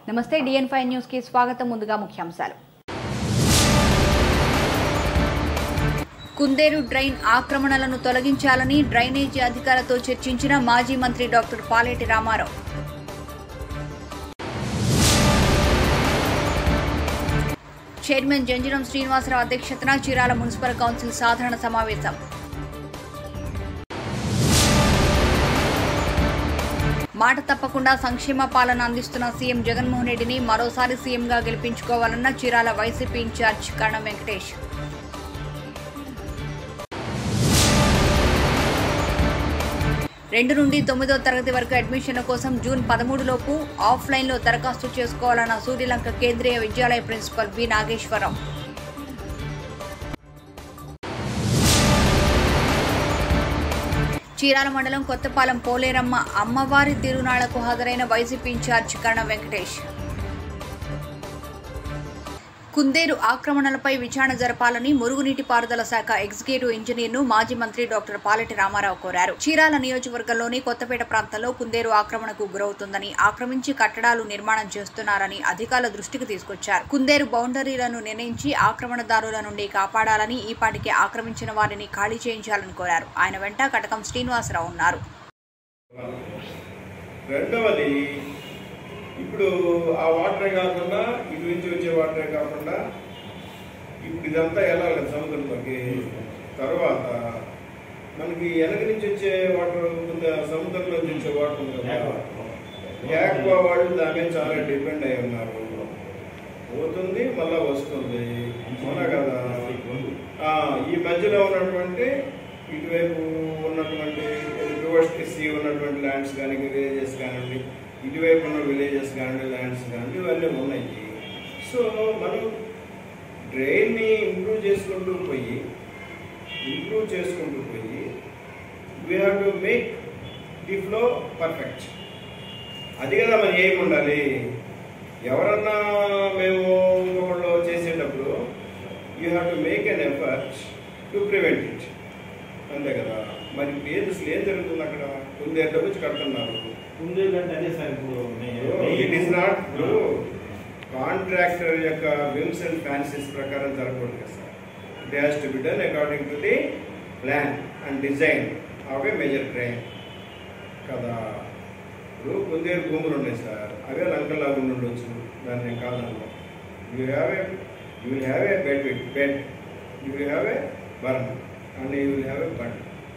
నమస్తే డిఎన్ five news కి స్వాగతం ముందుగా ముఖ్యాంశాలు కుందేరు డ్రైన్ ఆక్రమణలను తొలగించాలని డ్రైనేజీ అధికారులతో చర్చించిన మాజీ మంత్రి డాక్టర్ పాలేటి రామారావు చైర్మన్ జంజరం శ్రీనివాసరావు అధ్యక్షతన చీరాల మున్సిపల్ కౌన్సిల్ సాధారణ సమావేశం మాట తప్పకుండా సంక్షేమ పాలన అందిస్తున్న సీఎం జగన్మోహన్ రెడ్డిని మరోసారి సీఎంగా గెలిపించుకోవాలన్న చీరాల వైసీపీ ఇన్ఛార్జ్ కరణం వెంకటేష్ రెండు నుండి తొమ్మిదో తరగతి వరకు అడ్మిషన్ల కోసం జూన్ పదమూడు లోపు ఆఫ్లైన్లో దరఖాస్తు చేసుకోవాలన్న సూర్యలంక కేంద్రీయ విద్యాలయ ప్రిన్సిపల్ వి నాగేశ్వరరావు చీరాల మండలం కొత్తపాలెం పోలేరమ్మ అమ్మవారి తిరునాళ్లకు హాజరైన వైసీపీ ఇన్ఛార్జ్ కర్ణ వెంకటేష్ కుందేరు ఆక్రమణలపై విచారణ జరపాలని మురుగునీటి పారుదల శాఖ ఎగ్జిక్యూటివ్ ఇంజనీర్ను మాజీ మంత్రి డాక్టర్ పాలెటి రామారావు కోరారు చీరాల నియోజకవర్గంలోని కొత్తపేట ప్రాంతంలో కుందేరు ఆక్రమణకు గురవుతుందని ఆక్రమించి కట్టడాలు నిర్మాణం చేస్తున్నారని అధికారుల దృష్టికి తీసుకొచ్చారు కుందేరు బౌండరీలను నిర్ణయించి ఆక్రమణదారుల నుండి కాపాడాలని ఈ పాటికి ఆక్రమించిన వారిని ఖాళీ చేయించాలని కోరారు ఆయన వెంట కటకం శ్రీనివాసరావు ఉన్నారు రెండవది ఇప్పుడు ఆ వాటరే కాకుండా ఇటు నుంచి వచ్చే వాటరే కాకుండా ఇప్పుడు ఇదంతా వెళ్ళాలి సముద్రంలోకి తర్వాత మనకి వెనక నుంచి వచ్చే వాటర్ ఉంది సముద్రంలో నుంచి వచ్చే వాటర్ ఉంది కదా యాక్వా వాళ్ళు దాని మీద చాలా డిపెండ్ అయి ఉన్నారు పోతుంది మళ్ళా వస్తుంది అవునా కదా ఆ, ఈ మధ్యలో ఉన్నటువంటి ఇటువైపు ఉన్నటువంటి రివర్స్ సీ ఉన్నటువంటి ల్యాండ్స్ కానీ విలేజెస్ కానివ్వండి ఇటువైపు ఉన్న విలేజెస్ కానీ ల్యాండ్స్ కానీ ఇవన్నీ ఉన్నాయి సో మనం డ్రైన్ని ఇంప్రూవ్ చేసుకుంటూ పోయి ఇంప్రూవ్ చేసుకుంటూ పోయి we have to make the flow perfect అది కదా మన ఏం ఉండాలి ఎవరన్నా మేము ఇంకొకళ్ళు చేసేటప్పుడు you have to make an effort to prevent it అంతే కదా మరి ఇప్పుడు ఏం అసలు ఏం జరుగుతుంది అక్కడ కుందేళ్ళ వచ్చి కడుతున్నారు ముందు కంటే అదే సార్ ఇప్పుడు ఇట్ ఈస్ నాట్ కాంట్రాక్టర్ యొక్క విమ్స్ అండ్ ఫ్యాన్సీస్ ప్రకారం జరగకూడదు కదా sir it has to be done according to the plan and design of a major drain కదా ఇప్పుడు కుందేరు భూములు ఉన్నాయి సార్ అవే లంకల్లాగా ఉండి ఉండొచ్చు దాన్ని నేను కాదన్నా you have a you will have a bed with bed you will have a burn and you will have a burn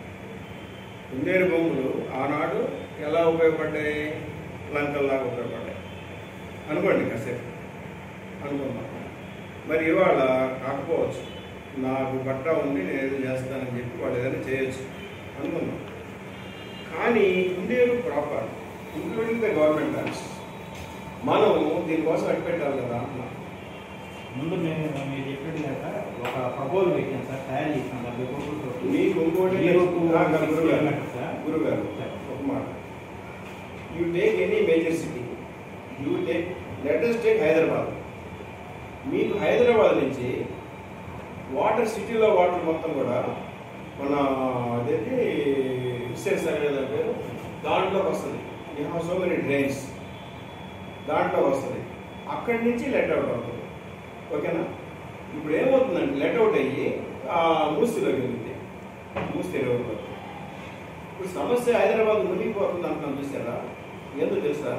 Kunderu భూములు ఆనాడు ఎలా ఉపయోగపడ్డాయి లంకల్లాగా ఉపయోగపడ్డాయి అనుకోండి కాసేపు అనుకుందాం మరి ఇవాళ కాకపోవచ్చు నాకు బట్ట ఉంది నేను ఏదో చేస్తానని చెప్పి వాళ్ళు ఏదైనా చేయొచ్చు అనుకుందాం కానీ Kunderu proper including the government lands మనం దీనికోసం అట్టి పెట్టాలి కదా అంటున్నాం ముందు మేము మీరు చెప్పినట్టు కదా ఒక ప్రపోజల్ పెట్టాం సార్ తయారు చేసాం డెబ్బై కోట్లతో మీకు ఇంకోటి మీరు ఆ, కాదు, గురుగారు చెప్పినట్టు సార్ గురుగారు ఒక మాట you take any major city you take latest take Hyderabad మీకు హైదరాబాద్ నుంచి వాటర్ సిటీలో వాటర్ మొత్తం కూడా మన అదేంటి హుస్సేన్ సాగర్ ఏదో పేరు దాంట్లోకి వస్తుంది you have so many drains దాంట్లో వస్తుంది అక్కడి నుంచి లెట్ అవుట్ అవుతుంది ఓకేనా ఇప్పుడు ఏమవుతుందంటే లెట్ అవుట్ అయ్యి ఆ మూసిలోకి వెళ్తుంది మూసి తెరవదు ఇప్పుడు సమస్య హైదరాబాద్ మునిగిపోతుంది అంటున్నాం చూసారా ఎందుకు తెలుసా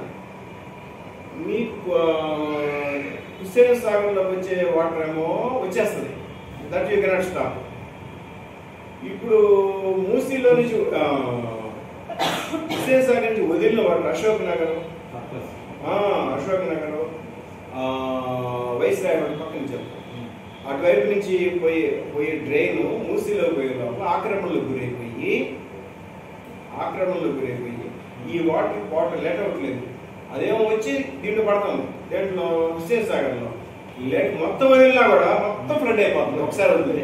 మీకు ఆ, హుస్సేన్ సాగర్లో వచ్చే వాటర్ ఏమో వచ్చేస్తుంది దట్ యూ కెనాట్ స్టాప్ ఇప్పుడు మూసీలో నుంచి ఆ, హుస్సేన్ సాగర్ నుంచి వదిలిన వాటర్ అశోక్ నగర్ సర్ప్లస్ ఆ, అశోక్ నగర్ ఆ, వైస్రాయ్ పక్కన చెప్పు అటువైపు నుంచి పోయి పోయే డ్రైన్ మూసీలో పోయే లోపల ఆక్రమణలకు గురైపోయి ఆక్రమణలకు గురైపోయి ఈ వాటర్ వాటర్ లెట్ అవ్వట్లేదు అదేమో వచ్చి దీంట్లో పడతాం దేంట్లో హుస్సేన్ సాగర్లో లెట్ మొత్తం వదిలినా కూడా మొత్తం ఫ్లడ్ అయిపోతుంది ఒకసారి వదిలే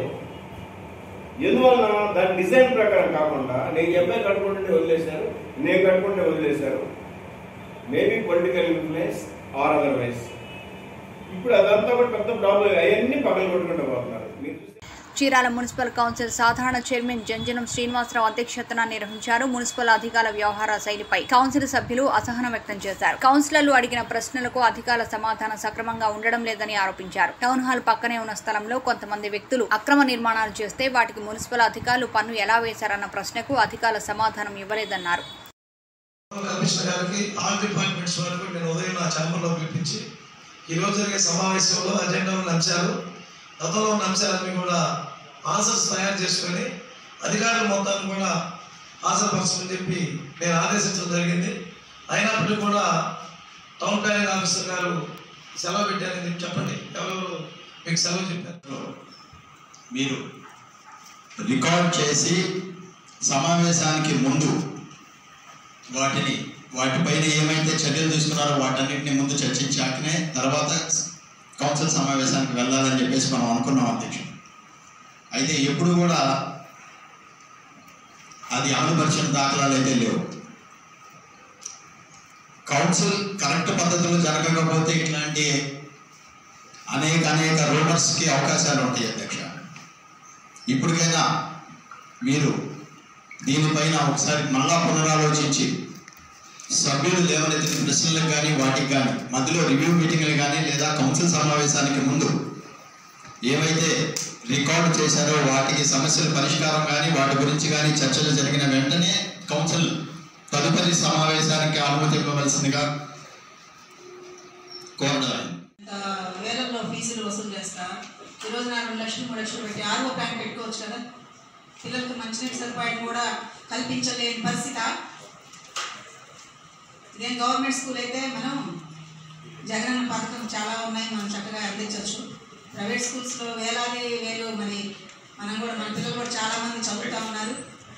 ఎందువలన దాని డిజైన్ ప్రకారం కాకుండా నేను చెప్పే కట్టుకుంటుంటే వదిలేశారు నేను కట్టుకుంటే వదిలేశారు maybe political influence or otherwise ఇప్పుడు అదంతా కూడా పెద్ద ప్రాబ్లం అవన్నీ పక్కన కొట్టుకుంటూ పోతున్నారు మీరు చూస్తే చీరాల మున్సిపల్ కౌన్సిల్ సాధారణ చైర్మన్ జంజనం శ్రీనివాసరావు అధ్యక్షతన నిర్వహించారు మున్సిపల్ అధికారుల వ్యవహార శైలిపై కౌన్సిల్ సభ్యులు అసహనం వ్యక్తం చేశారు కౌన్సిలర్లు అడిగిన ప్రశ్నలకు అధికారుల సమాధానం సక్రమంగా ఉండడం లేదని ఆరోపించారు టౌన్ హాల్ పక్కనే ఉన్న స్థలంలో కొంతమంది వ్యక్తులు అక్రమ నిర్మాణాలు చేస్తే వాటికి మున్సిపల్ అధికారులు పన్ను ఎలా వేశారన్న ప్రశ్నకు అధికారుల సమాధానం ఇవ్వలేదన్నారు కమిషనర్ గారికి ఆల్ డిపార్ట్మెంట్స్ వరకు నేను ఉదయం నా ఛాంబర్లో పిలిపించి ఈరోజు జరిగే సమావేశంలో అజెండా ఉన్న అంశాలు గతంలో ఉన్న అంశాలన్నీ కూడా ఆన్సర్స్ తయారు చేసుకొని అధికారులు మొత్తాన్ని కూడా హాజరుపరచమని చెప్పి నేను ఆదేశించడం జరిగింది అయినప్పటికీ కూడా టౌన్ ప్లానింగ్ ఆఫీసర్ గారు సెలవు పెట్టారని చెప్పి చెప్పండి ఎవరెవరు మీకు సెలవు చెప్పారు మీరు రికార్డ్ చేసి సమావేశానికి ముందు వాటిని వాటిపైన ఏమైతే చర్యలు తీసుకున్నారో వాటన్నిటిని ముందు చర్చించాకనే తర్వాత కౌన్సిల్ సమావేశానికి వెళ్ళాలని చెప్పేసి మనం అనుకున్నాం అధ్యక్షుడు అయితే ఎప్పుడు కూడా అది అమలుపరిచిన దాఖలాలు అయితే లేవు కౌన్సిల్ కరెక్ట్ పద్ధతిలో జరగకపోతే ఇట్లాంటి అనేక అనేక రూమర్స్కి అవకాశాలు ఉంటాయి అధ్యక్ష ఇప్పటికైనా మీరు దీనిపైన ఒకసారి మళ్ళా పునరాలోచించి సభ్యులు లేవనెత్తిన ప్రశ్నలకు కానీ వాటికి కానీ మధ్యలో రివ్యూ మీటింగ్లు కానీ లేదా కౌన్సిల్ సమావేశానికి ముందు ఏవైతే రికార్డు చేశారో వాటికి సమస్యల పరిష్కారం కానీ వాటి గురించి కానీ చర్చలు జరిగిన వెంటనే కౌన్సిల్ తదుపరి సమావేశానికి అనుమతి ఇవ్వవలసిందిగా కోరడం ఇంత వేలల్లో ఫీజులు వసూలు చేస్తా ఈరోజు నా రెండు లక్షలు మూడు లక్షలు పెట్టి ఆర్ఓ ప్లాన్ పెట్టుకోవచ్చు కదా పిల్లలకు మంచినీటి సదుపాయం కూడా కల్పించలేని పరిస్థితి ఇదేం గవర్నమెంట్ స్కూల్ అయితే మనం జగనన్న పథకం చాలా ఉన్నాయి మనం చక్కగా అందించవచ్చు ప్రైవేట్ స్కూల్స్లో వేలాది వేలు మరి మనం కూడా మన పిల్లలు కూడా చాలామంది చదువుతూ ఉన్నారు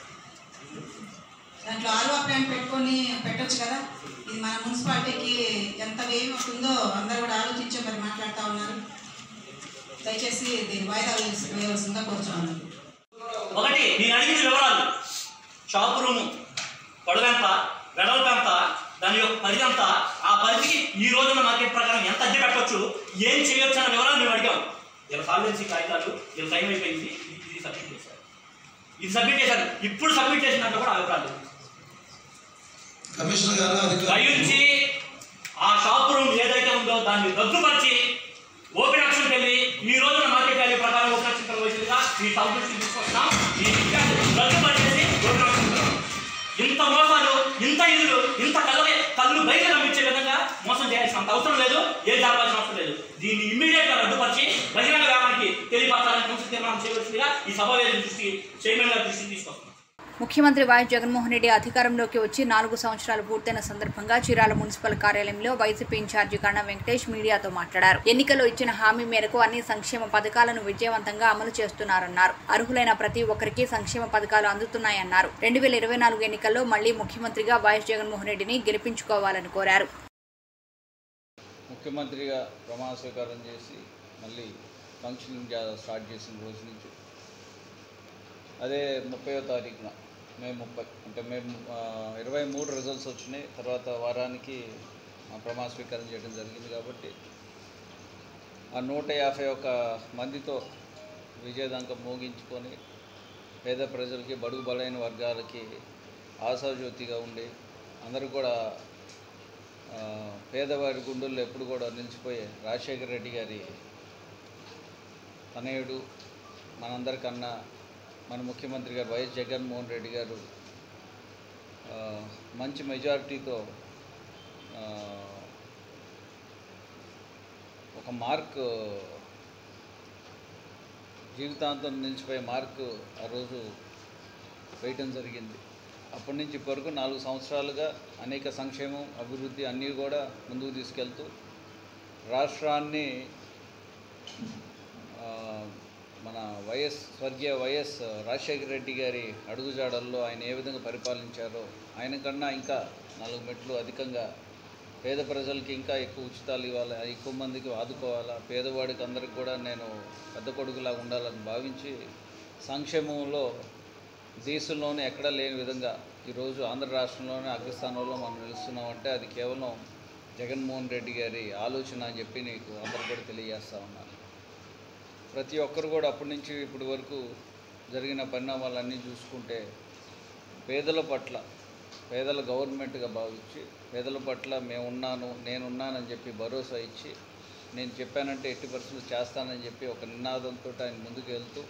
దాంట్లో ఆల్వా ప్లాన్ పెట్టుకొని పెట్టొచ్చు కదా ఇది మన మున్సిపాలిటీకి ఎంత వ్యయం వస్తుందో అందరూ కూడా ఆలోచించి మరి మాట్లాడుతూ ఉన్నారు దయచేసి దీన్ని వాయిదా వేసి- వేయవలసిందిగా కోరుతున్నాను ఒకటి నేను అడిగిన వివరాలు షాప్ రూము పొడవెంత వెడల్పు ఎంత దాని యొక్క పరిధి ఎంత ఆ పరిధికి ఈ రోజున మార్కెట్ ప్రకారం ఎంత అద్దె పెట్టవచ్చు ఏం చేయొచ్చు అన్న వివరాలు మేము అడిగాం ఇలా సాల్వెన్సీ కాగితాలు ఇలా టైం అయిపోయింది ఇది ఇది సబ్మిట్ చేశారు ఇది సబ్మిట్ చేశారు ఇప్పుడు సబ్మిట్ చేసిన దాంట్లో కూడా అభిప్రాయాలు లేవు. కమిషనర్ గారు అధికారులు దయించి ఆ షాప్ రూమ్ ఏదైతే ఉందో దాన్ని రద్దుపరిచి ఓపెన్ ఆప్షన్కి వెళ్ళి ఈ రోజున మార్కెట్ వాల్యూ ప్రకారం ఓపెన్ ఆప్షన్ వయసుగా ఈ సౌకర్యం తీసుకొస్తాం ఈ టికెట్ రద్దుపరిచేసి ఓపెన్ ఆప్షన్ పెడతాం. ఇంత మోసాలు ఇంత ఇల్లు ఇంత కళ్ళ కళ్ళు బయట నమ్మించే విధంగా మోసం చేయాల్సిన అంత అవసరం లేదు ఏ జరగాల్సిన అవసరం లేదు దీన్ని ఇమ్మీడియట్ గా రద్దుపరిచి బహిరంగ వ్యాపారానికి తెలియపరచాలని కౌన్సిల్ తీర్మానం చేయవలసిందిగా ఈ సమావేశం దృష్టి చైర్మన్ గారి దృష్టికి తీసుకొస్తాం ముఖ్యమంత్రి వైఎస్ జగన్మోహన్ రెడ్డి అధికారంలోకి వచ్చి నాలుగు సంవత్సరాలు పూర్తయిన సందర్భంగా చీరాల మున్సిపల్ కార్యాలయంలో వైసీపీ ఇన్ఛార్జి కన్నా వెంకటేష్ మీడియాతో మాట్లాడారు ఎన్నికల్లో ఇచ్చిన హామీ మేరకు అన్ని సంక్షేమ పథకాలను విజయవంతంగా అమలు చేస్తున్నారన్నారు అర్హులైన ప్రతి ఒక్కరికి సంక్షేమ పథకాలు అందుతున్నాయన్నారు రెండు వేల ఇరవై నాలుగు ఎన్నికల్లో మళ్లీ ముఖ్యమంత్రిగా వైఎస్ జగన్మోహన్ రెడ్డిని గెలిపించుకోవాలని కోరారు ముఖ్యమంత్రిగా ప్రమాణ స్వీకారం చేసి మళ్ళీ ఫంక్షనింగ్ జా- స్టార్ట్ చేసిన రోజు నుంచి అదే ముప్పయో తారీఖున మే ముప్పై అంటే మేము ఇరవై మూడు రిజల్ట్స్ వచ్చినాయి తర్వాత వారానికి ఆ, ప్రమాణ స్వీకారం చేయడం జరిగింది కాబట్టి ఆ నూట యాభై ఒక్క మందితో విజయదాంకం మోగించుకొని పేద ప్రజలకి బడుగు బలైన వర్గాలకి ఆశాజ్యోతిగా ఉండి అందరూ కూడా ఆ, పేదవారి గుండెల్లో ఎప్పుడు కూడా నిలిచిపోయే రాజశేఖర రెడ్డి గారి తనయుడు మనందరికన్నా మన ముఖ్యమంత్రి గారు వైఎస్ జగన్మోహన్ రెడ్డి గారు ఆ, మంచి మెజారిటీతో ఆ, ఒక మార్క్ జీవితాంతం నిలిచిపోయే మార్కు ఆ రోజు వేయటం జరిగింది అప్పటి నుంచి ఇప్పటివరకు నాలుగు సంవత్సరాలుగా అనేక సంక్షేమం అభివృద్ధి అన్నీ కూడా ముందుకు తీసుకెళ్తూ రాష్ట్రాన్ని ఆ, మన వైఎస్ స్వర్గీయ వైఎస్ రాజశేఖర రెడ్డి గారి అడుగుజాడల్లో ఆయన ఏ విధంగా పరిపాలించారో ఆయన కన్నా ఇంకా నాలుగు మెట్లు అధికంగా పేద ప్రజలకి ఇంకా ఎక్కువ ఉచితాలు ఇవ్వాలి ఎక్కువ మందికి ఆదుకోవాలా పేదవాడికి అందరికి కూడా నేను పెద్ద కొడుకులా ఉండాలని భావించి సంక్షేమంలో దేశంలోనే ఎక్కడా లేని విధంగా ఈరోజు ఆంధ్ర రాష్ట్రంలోనే అగ్రస్థానంలో మనం నిలుస్తున్నామంటే అది కేవలం జగన్మోహన్ రెడ్డి గారి ఆలోచన అని చెప్పి నీకు అందరు కూడా తెలియజేస్తా ఉన్నాను ప్రతి ఒక్కరు కూడా అప్పటి నుంచి ఇప్పటి వరకు జరిగిన పరిణామాలన్నీ చూసుకుంటే పేదల పట్ల పేదల గవర్నమెంట్గా భావించి పేదల పట్ల మేమున్నాను నేనున్నానని చెప్పి భరోసా ఇచ్చి నేను చెప్పానంటే ఎట్టి పరిస్థితులు చేస్తానని చెప్పి ఒక నినాదంతో ఆయన ముందుకు వెళ్తూ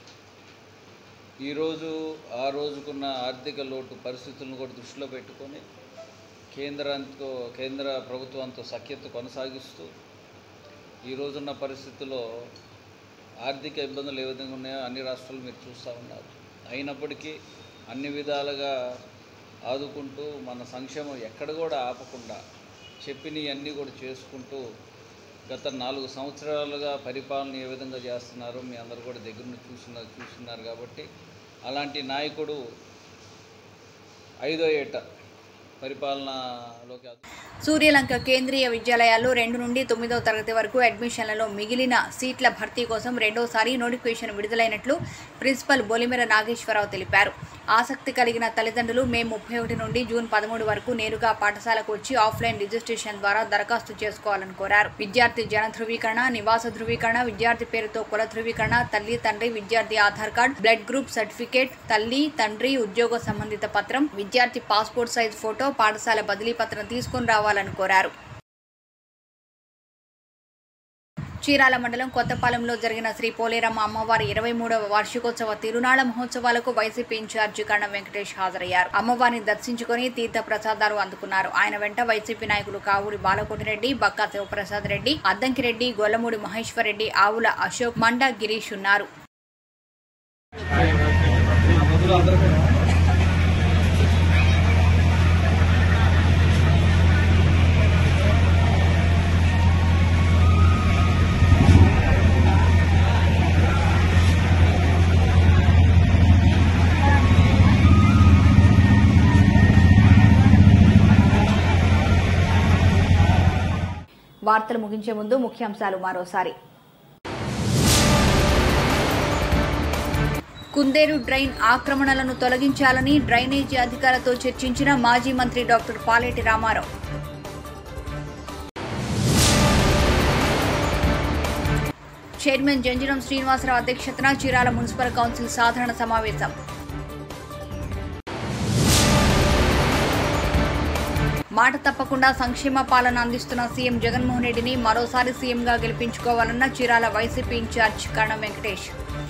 ఈరోజు ఆ రోజుకున్న ఆర్థిక లోటు పరిస్థితులను కూడా దృష్టిలో పెట్టుకొని కేంద్రంతో కేంద్ర ప్రభుత్వంతో సఖ్యత కొనసాగిస్తూ ఈ రోజున్న పరిస్థితుల్లో ఆర్థిక ఇబ్బందులు ఏ విధంగా ఉన్నాయో అన్ని రాష్ట్రాలు మీరు చూస్తూ ఉన్నారు అయినప్పటికీ అన్ని విధాలుగా ఆదుకుంటూ మన సంక్షేమం ఎక్కడ కూడా ఆపకుండా చెప్పినవన్నీ కూడా చేసుకుంటూ గత నాలుగు సంవత్సరాలుగా పరిపాలన ఏ విధంగా చేస్తున్నారో మీ అందరూ కూడా దగ్గర నుంచి చూస్తున్నారు చూస్తున్నారు కాబట్టి అలాంటి నాయకుడు ఐదో ఏట పరిపాలనలోకి అదు- సూర్యలంక కేంద్రీయ విద్యాలయాల్లో రెండు నుండి తొమ్మిదో తరగతి వరకు అడ్మిషన్లలో మిగిలిన సీట్ల భర్తీ కోసం రెండోసారి నోటిఫికేషన్ విడుదలైనట్లు ప్రిన్సిపల్ బొలిమెర నాగేశ్వరరావు తెలిపారు ఆసక్తి కలిగిన తల్లిదండ్రులు మే ముప్పై ఒకటి నుండి జూన్ పదమూడు వరకు నేరుగా పాఠశాలకు వచ్చి ఆఫ్లైన్ రిజిస్ట్రేషన్ ద్వారా దరఖాస్తు చేసుకోవాలని కోరారు విద్యార్థి జన ధృవీకరణ నివాస ధృవీకరణ విద్యార్థి పేరుతో కుల ధృవీకరణ తల్లి తండ్రి విద్యార్థి Aadhaar card blood group certificate తల్లి తండ్రి ఉద్యోగ సంబంధిత పత్రం విద్యార్థి పాస్పోర్ట్ సైజ్ ఫోటో పాఠశాల బదిలీ పత్రం తీసుకుని రావాలని కోరారు చీరాల మండలం కొత్తపాలెంలో జరిగిన శ్రీ పోలేరమ్మ అమ్మవారి ఇరవై మూడవ వార్షికోత్సవ తిరునాళ్ల మహోత్సవాలకు వైసీపీ ఇన్ఛార్జి కణం వెంకటేష్ హాజరయ్యారు అమ్మవారిని దర్శించుకుని తీర్థ ప్రసాదాలు అందుకున్నారు ఆయన వెంట వైసీపీ నాయకులు కావూరి బాలకోటిరెడ్డి బక్కా శివప్రసాద్ రెడ్డి అద్దంకిరెడ్డి గొల్లమూడి మహేశ్వర్ రెడ్డి ఆవుల అశోక్ మండా గిరీష్ ఉన్నారు వార్తలు ముగించే ముందు ముఖ్యాంశాలు మరోసారి కుందేరు డ్రైన్ ఆక్రమణలను తొలగించాలని డ్రైనేజీ అధికారులతో చర్చించిన మాజీ మంత్రి డాక్టర్ పాలేటి రామారావు చైర్మన్ జంజరం శ్రీనివాసరావు అధ్యక్షతన చీరాల మున్సిపల్ కౌన్సిల్ సాధారణ సమావేశం మాట తప్పకుండా సంక్షేమ పాలన అందిస్తున్న సీఎం జగన్మోహన్ రెడ్డిని మరోసారి సీఎంగా గెలిపించుకోవాలన్న చీరాల వైసీపీ ఇన్ఛార్జ్ కరణం వెంకటేష్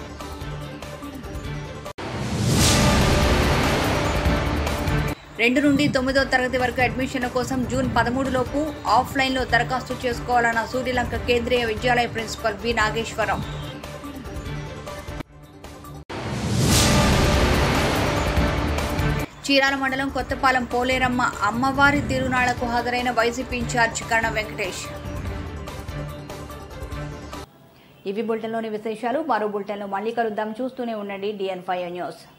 రెండు నుండి తొమ్మిదో తరగతి వరకు అడ్మిషన్ల కోసం జూన్ పదమూడు లోపు ఆఫ్లైన్లో దరఖాస్తు చేసుకోవాలన్న సూర్యలంక కేంద్రీయ విద్యాలయ ప్రిన్సిపల్ వి నాగేశ్వరరావు చీరాల మండలం కొత్తపాలెం పోలేరమ్మ అమ్మవారి తిరునాళ్లకు హాజరైన వైసీపీ ఇన్ఛార్జ్ కర్ణ వెంకటేష్ ఇవి బులెటిన్లోని విశేషాలు మరో బులెటిన్లో మళ్ళీ కలుద్దాం చూస్తూనే ఉండండి డిఎన్ ఫైవ్ న్యూస్